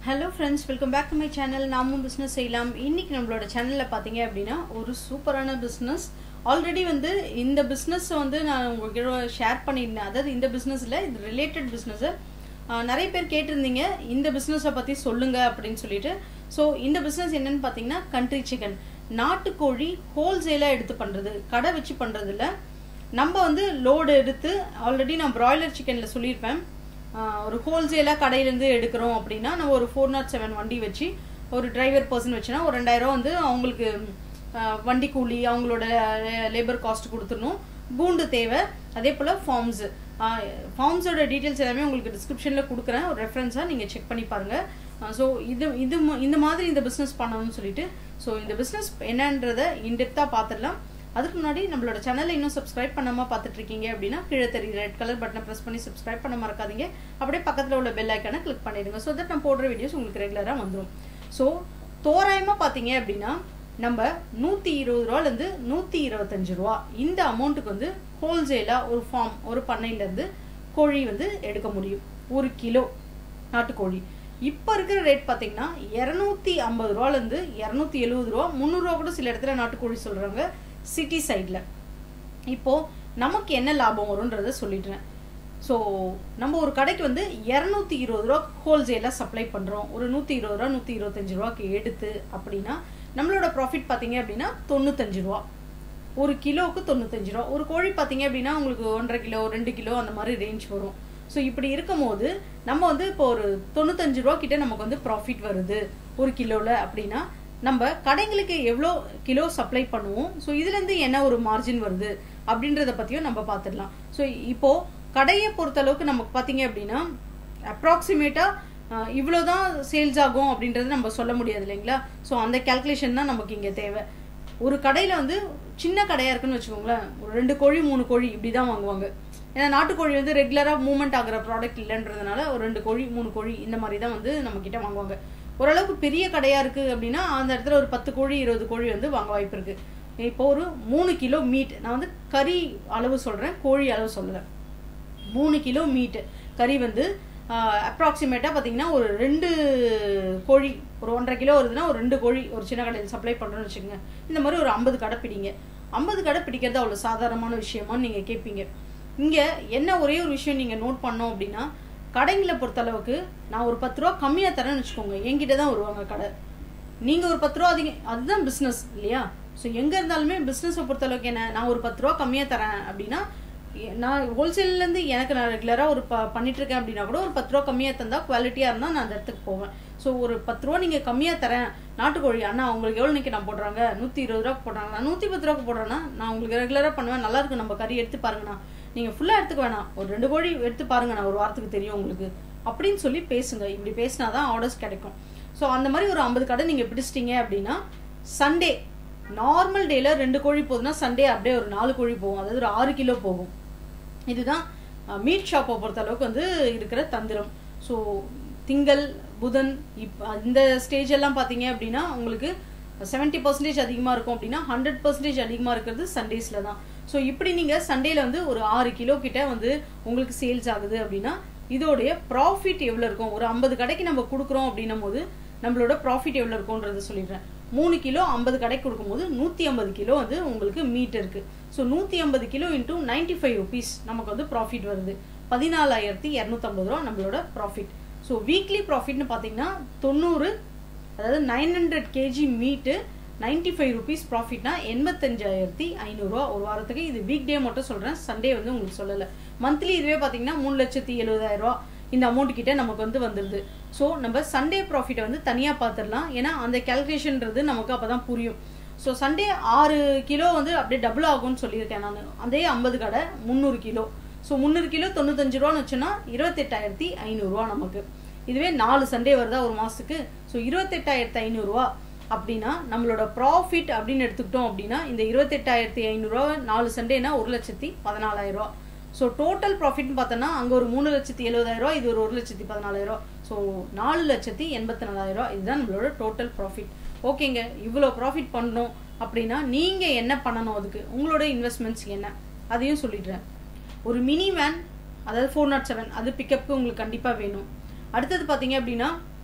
hello friends welcome back to my channel நாமும் business செய்யலாம் இன்னைக்கு நம்மளோட சேனலில் பார்த்தீங்க அப்படின்னா ஒரு சூப்பரான பிஸ்னஸ் ஆல்ரெடி வந்து இந்த பிஸ்னஸை வந்து நான் உங்களுக்கு ஷேர் பண்ணியிருந்தேன் அதாவது இந்த பிஸ்னஸில் இது ரிலேட்டட் பிஸ்னஸை நிறைய பேர் கேட்டிருந்தீங்க இந்த பிஸ்னஸை பற்றி சொல்லுங்க அப்படின்னு சொல்லிட்டு ஸோ இந்த பிஸ்னஸ் என்னன்னு பார்த்தீங்கன்னா கண்ட்ரி சிக்கன் நாட்டுக்கோழி ஹோல்சேலாக எடுத்து பண்ணுறது கடை வச்சு பண்ணுறதில்ல நம்ம வந்து லோடு எடுத்து ஆல்ரெடி நான் பிராய்லர் சிக்கனில் சொல்லியிருப்பேன் ஆஹ் ஒரு ஹோல்சேலாக கடையிலேருந்து எடுக்கிறோம் அப்படின்னா நம்ம ஒரு ஃபோர் நாட் செவன் வண்டி வச்சு ஒரு டிரைவர் பர்சன் வச்சுனா ஒரு ரெண்டாயிரம் வந்து அவங்களுக்கு ஆஹ் வண்டி கூலி அவங்களோட லேபர் காஸ்ட் கொடுத்துடணும் பூண்டு தேவை அதே போல் ஃபார்ம்ஸு ஃபார்ம்ஸோட டீட்டெயில்ஸ் எல்லாமே உங்களுக்கு டிஸ்கிரிப்ஷனில் கொடுக்குறேன் ஒரு ரெஃபரன்ஸாக நீங்கள் செக் பண்ணி பாருங்கள் ஸோ இது இது ம- இந்த மாதிரி இந்த பிஸ்னஸ் பண்ணணும்னு சொல்லிட்டு ஸோ இந்த பிஸ்னஸ் என்னன்றதை இன்டெப்த்தாக பார்த்துடலாம் அதுக்கு முன்னாடி நம்மளோட சேனலை இன்னும் சப்ஸ்கிரைப் பண்ணாமல் பார்த்துட்டு இருக்கீங்க அப்படின்னா கீழே தெரியுற ரெட் கலர் பட்டனை ப்ரெஸ் பண்ணி சப்ஸ்கிரைப் பண்ண மறக்காதீங்க அப்படியே பக்கத்தில் உள்ள பெல் ஐக்கானை கிளிக் பண்ணிடுங்க ஸோ தட் நான் போடுற வீடியோஸ் உங்களுக்கு ரெகுலராக வந்துடும் ஸோ தோராயமாக பார்த்தீங்க அப்படின்னா நம்ம நூற்றி இருபது ரூபாலேருந்து நூற்றி இருபத்தஞ்சு ரூபா இந்த அமௌண்ட்டுக்கு வந்து ஹோல்சேலாக ஒரு ஃபார்ம் ஒரு பண்ணையிலேருந்து கோழி வந்து எடுக்க முடியும் ஒரு கிலோ நாட்டுக்கோழி இப்போ இருக்கிற ரேட் பார்த்தீங்கன்னா இரநூத்தி ஐம்பது ரூபாலேருந்து இரநூத்தி எழுபது ரூபா முந்நூறுரூவா கூட சில இடத்துல நாட்டுக்கோழி சொல்கிறாங்க சிட்டி சைடில் இப்போது நமக்கு என்ன லாபம் வரும்ன்றதை சொல்லிடுறேன் ஸோ நம்ம ஒரு கடைக்கு வந்து இரநூத்தி இருபது ரூபா ஹோல்சேலாக சப்ளை பண்ணுறோம் ஒரு நூற்றி இருபது ரூபா நூற்றி இருபத்தஞ்சு ரூபாய்க்கு எடுத்து அப்படின்னா நம்மளோட ப்ராஃபிட் பார்த்தீங்க அப்படின்னா தொண்ணூத்தஞ்சு ரூபா ஒரு கிலோவுக்கு தொண்ணூத்தஞ்சு ரூபா ஒரு கோழி பார்த்தீங்க அப்படின்னா உங்களுக்கு ஒன்றரை கிலோ ரெண்டு கிலோ அந்த மாதிரி ரேஞ்ச் வரும் ஸோ இப்படி இருக்கும்போது நம்ம வந்து இப்போ ஒரு தொண்ணூத்தஞ்சு ரூபா கிட்ட நமக்கு வந்து ப்ராஃபிட் வருது ஒரு கிலோவில் அப்படின்னா நம்ம கடைங்களுக்கு எவ்வளோ கிலோ சப்ளை பண்ணுவோம் ஸோ இதுலேருந்து என்ன ஒரு மார்ஜின் வருது அப்படின்றத பற்றியும் நம்ம பார்த்துடலாம் ஸோ இப்போது கடையை பொறுத்தளவுக்கு நமக்கு பார்த்தீங்க அப்படின்னா அப்ராக்சிமேட்டாக இவ்வளோதான் சேல்ஸ் ஆகும் அப்படின்றது நம்ம சொல்ல முடியாது இல்லைங்களா ஸோ அந்த கேல்குலேஷன் தான் நமக்கு இங்கே தேவை ஒரு கடையில் வந்து சின்ன கடையாக இருக்குன்னு வச்சுக்கோங்களேன் ஒரு ரெண்டு கோழி மூணு கோழி இப்படி தான் வாங்குவாங்க ஏன்னா நாட்டுக்கோழி வந்து ரெகுலராக மூவ்மெண்ட் ஆகிற ப்ராடக்ட் இல்லைன்றதுனால ஒரு ரெண்டு கோழி மூணு கோழி இந்த மாதிரி தான் வந்து நம்ம கிட்ட வாங்குவாங்க ஓரளவுக்கு பெரிய கடையாக இருக்குது அப்படின்னா அந்த இடத்துல ஒரு பத்து கோழி இருபது கோழி வந்து வாங்க வாய்ப்பு இருக்குது இப்போ ஒரு மூணு கிலோ மீட் நான் வந்து கறி அளவு சொல்கிறேன் கோழி அளவு சொல்லலை மூணு கிலோ மீட்டு கறி வந்து அப்ராக்சிமேட்டாக பார்த்தீங்கன்னா ஒரு ரெண்டு கோழி ஒரு ஒன்றரை கிலோ வருதுன்னா ஒரு ரெண்டு கோழி ஒரு சின்ன கடையில் சப்ளை பண்ணுறோன்னு வச்சுக்கோங்க இந்த மாதிரி ஒரு ஐம்பது கடை பிடிங்க ஐம்பது கடை பிடிக்கிறது அவ்வளோ சாதாரணமான விஷயமான்னு நீங்கள் கேட்பீங்க இங்கே என்ன ஒரே ஒரு விஷயம் நீங்கள் நோட் பண்ணோம் அப்படின்னா கடைங்களை பொறுத்தளவுக்கு நான் ஒரு பத்து ரூபா கம்மியாக தரேன்னு வச்சுக்கோங்க என்கிட்ட தான் வருவாங்க கடை நீங்கள் ஒரு பத்து ரூபா அதிகம் அதுதான் பிஸ்னஸ் இல்லையா ஸோ எங்கே இருந்தாலுமே பிஸ்னஸை பொறுத்தளவுக்கு என்ன நான் ஒரு பத்து ரூபா கம்மியாக தரேன் அப்படின்னா எ- நான் ஹோல்சேல்லேருந்து எனக்கு நான் ரெகுலராக ஒரு ப பண்ணிட்டு இருக்கேன் அப்படின்னா கூட ஒரு பத்து ரூபா கம்மியாக தந்தால் குவாலிட்டியாக இருந்தால் நான் அந்த இடத்துக்கு போவேன் ஸோ ஒரு பத்து ரூபா நீங்கள் கம்மியாக தரேன் நாட்டுக்கோழி அண்ணா உங்களுக்கு எவ்வளோ நிற்க நான் போடுறாங்க நூற்றி இருபது ரூபா போடுறாங்க நான் நூற்றி பத்து ரூபாக்கு போடுறேன்னா நான் உங்களுக்கு ரெகுலராக பண்ணுவேன் நல்லா இருக்கு நம்ம கறி எடுத்து பாருங்கண்ணா நீங்கள் ஃபுல்லாக எடுத்துக்க வேணாம் ஒரு ரெண்டு கோழி எடுத்து பாருங்க நான் ஒரு வாரத்துக்கு தெரியும் உங்களுக்கு அப்படின்னு சொல்லி பேசுங்க இப்படி பேசினா தான் ஆர்டர்ஸ் கிடைக்கும் ஸோ அந்த மாதிரி ஒரு ஐம்பது கடை நீங்கள் பிடிச்சிட்டீங்க அப்படின்னா சண்டே நார்மல் டேல ரெண்டு கோழி போகுதுன்னா சண்டே அப்படியே ஒரு நாலு கோழி போகும் அதாவது ஒரு ஆறு கிலோ போகும் இதுதான் மீட் ஷாப்பை பொறுத்த அளவுக்கு வந்து இருக்கிற தந்திரம் ஸோ திங்கள் புதன் இப் இந்த ஸ்டேஜ் எல்லாம் பார்த்தீங்க அப்படின்னா உங்களுக்கு செவன்ட்டி பர்சன்டேஜ் அதிகமாக இருக்கும் அப்படின்னா ஹண்ட்ரட் பர்சன்டேஜ் அதிகமாக இருக்கிறது சண்டேஸில் தான் ஸோ இப்படி நீங்கள் சண்டேல வந்து ஒரு ஆறு கிலோ கிட்ட வந்து உங்களுக்கு சேல்ஸ் ஆகுது அப்படின்னா இதோடைய ப்ராஃபிட் எவ்வளோ இருக்கும் ஒரு ஐம்பது கடைக்கு நம்ம கொடுக்குறோம் அப்படின்னும் போது நம்மளோட ப்ராஃபிட் எவ்வளோ இருக்கும்ன்றத சொல்லிடுறேன் மூணு கிலோ ஐம்பது கடைக்கு கொடுக்கும்போது நூற்றி ஐம்பது கிலோ வந்து உங்களுக்கு மீட் இருக்கு ஸோ நூற்றி ஐம்பது kilo into ninety five rupees நமக்கு வந்து ப்ராஃபிட் வருது பதினாலாயிரத்தி இரநூத்தம்பது ரூபா நம்மளோட ப்ராஃபிட் ஸோ வீக்லி ப்ராஃபிட்னு பார்த்தீங்கன்னா தொண்ணூறு அதாவது nine hundred KG meat ninety five rupees ப்ராஃபிட்னா எண்பத்தஞ்சாயிரத்தி ஐநூறுரூவா ஒரு வாரத்துக்கு இது வீக் டே மட்டும் சொல்கிறேன் சண்டே வந்து உங்களுக்கு சொல்லலை மந்த்லி இதுவே பார்த்தீங்கன்னா மூணு லட்சத்தி எழுபதாயிரம் ரூபா இந்த அமௌண்ட் கிட்ட நமக்கு வந்து வந்துடுது ஸோ நம்ம சண்டே ப்ராஃபிட்டை வந்து தனியாக பார்த்துடலாம் ஏன்னா அந்த கேல்குலேஷன்ன்றது நமக்கு அப்போ தான் புரியும் ஸோ சண்டே ஆறு கிலோ வந்து அப்படியே டபுள் ஆகும்னு சொல்லியிருக்கேன் நான் அதே ஐம்பது கடை முந்நூறு கிலோ ஸோ முந்நூறு கிலோ தொண்ணூத்தஞ்சு ரூபான்னு வச்சோன்னா இருபத்தெட்டாயிரத்தி ஐநூறுரூவா நமக்கு இதுவே நாலு சண்டே வருதா ஒரு மாதத்துக்கு ஸோ இருபத்தெட்டாயிரத்தி ஐநூறுரூவா அப்படின்னா நம்மளோட ப்ராஃபிட் அப்படின்னு எடுத்துக்கிட்டோம் அப்படின்னா இந்த இருபத்தெட்டாயிரத்தி ஐநூறுரூவா நாலு சண்டேனா ஒரு லட்சத்தி பதினாலாயிரம் ரூபா ஸோ டோட்டல் ப்ராஃபிட்னு பார்த்தோன்னா அங்கே ஒரு மூணு லட்சத்தி எழுபதாயிரம் ரூபா இது ஒரு ஒரு லட்சத்தி பதினாலாயிரம் ரூபா ஸோ நாலு லட்சத்தி எண்பத்தி நாலாயிரம் ரூபா இதுதான் நம்மளோட டோட்டல் ப்ராஃபிட் ஓகேங்க இவ்வளோ ப்ராஃபிட் பண்ணணும் அப்படின்னா நீங்கள் என்ன பண்ணணும் அதுக்கு உங்களோட இன்வெஸ்ட்மெண்ட்ஸ் என்ன அதையும் சொல்லிடுறேன் ஒரு மினி வேன் அதாவது ஃபோர் நாட் செவன் அது பிக்கப்புக்கு உங்களுக்கு கண்டிப்பாக வேணும் அடுத்தது பார்த்தீங்க அப்படின்னா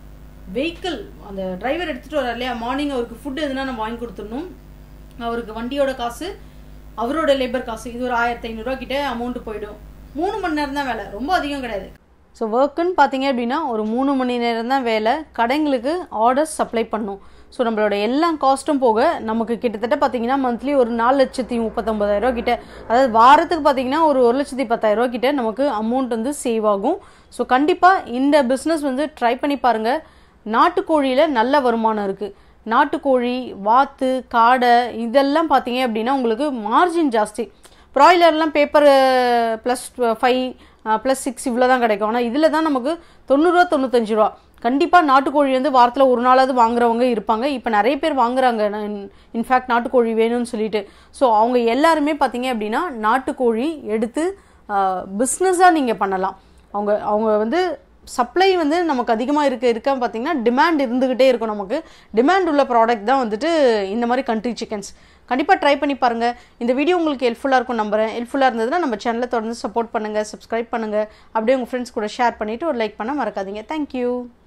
வெஹிக்கிள் அந்த டிரைவர் எடுத்துகிட்டு வரார் இல்லையா மார்னிங் அவருக்கு ஃபுட் எதுனா நம்ம வாங்கி கொடுத்துடணும் அவருக்கு வண்டியோட காசு அவரோட லேபர் காசு இது ஒரு ஆயிரத்தி ஐநூறுரூவா கிட்ட அமௌண்ட் போயிடும் மூணு மணி நேரம் தான் வேலை ரொம்ப அதிகம் கிடையாது ஸோ ஒர்க்குன்னு பார்த்தீங்க அப்படின்னா ஒரு மூணு மணி நேரம் தான் வேலை கடைங்களுக்கு ஆர்டர்ஸ் சப்ளை பண்ணும் ஸோ நம்மளோட எல்லா காஸ்ட்டும் போக நமக்கு கிட்டத்தட்ட பார்த்தீங்கன்னா மந்த்லி ஒரு நாலு லட்சத்தி முப்பத்தொம்பதாயிரரூவா கிட்ட அதாவது வாரத்துக்கு பார்த்தீங்கன்னா ஒரு ஒரு லட்சத்தி பத்தாயிரரூவா கிட்ட நமக்கு அமௌண்ட் வந்து சேவ் ஆகும் ஸோ கண்டிப்பாக இந்த பிஸ்னஸ் வந்து ட்ரை பண்ணி பாருங்கள் நாட்டுக்கோழியில் நல்ல வருமானம் இருக்குது நாட்டுக்கோழி வாத்து காடை இதெல்லாம் பார்த்தீங்க அப்படின்னா உங்களுக்கு மார்ஜின் ஜாஸ்தி ப்ராய்லர்லாம் paper plus five plus six இவ்வளோ தான் கிடைக்கும் ஆனால் இதில் தான் நமக்கு தொண்ணூறுரூவா தொண்ணூத்தஞ்சு ரூபா கண்டிப்பாக நாட்டுக்கோழி வந்து வாரத்தில் ஒரு நாளாவது வாங்குறவங்க இருப்பாங்க இப்போ நிறைய பேர் வாங்குறாங்க இன்ஃபேக்ட் நாட்டுக்கோழி வேணும்னு சொல்லிட்டு ஸோ அவங்க எல்லாருமே பார்த்தீங்க அப்படின்னா நாட்டுக்கோழி எடுத்து பிஸ்னஸாக நீங்கள் பண்ணலாம் அவங்க அவங்க வந்து சப்ளை வந்து நமக்கு அதிகமாக இருக்க இருக்க பார்த்தீங்கன்னா டிமாண்ட் இருந்துக்கிட்டே இருக்கும் நமக்கு டிமாண்ட் உள்ள ப்ராடக்ட் தான் வந்துட்டு இந்த மாதிரி கண்ட்ரி சிக்கன்ஸ் கண்டிப்பாக ட்ரை பண்ணி பாருங்கள் இந்த வீடியோ உங்களுக்கு ஹெல்ப்ஃபுல்லாக இருக்கும் நம்புறேன் ஹெல்ப்ஃபுல்லாக இருந்ததுன்னா நம்ம சேனலை தொடர்ந்து சப்போர்ட் பண்ணுங்கள் சப்ஸ்கிரைப் பண்ணுங்கள் அப்படியே உங்கள் ஃப்ரெண்ட்ஸ் கூட ஷேர் பண்ணிவிட்டு ஒரு லைக் பண்ண மறக்காதீங்க தேங்க்யூ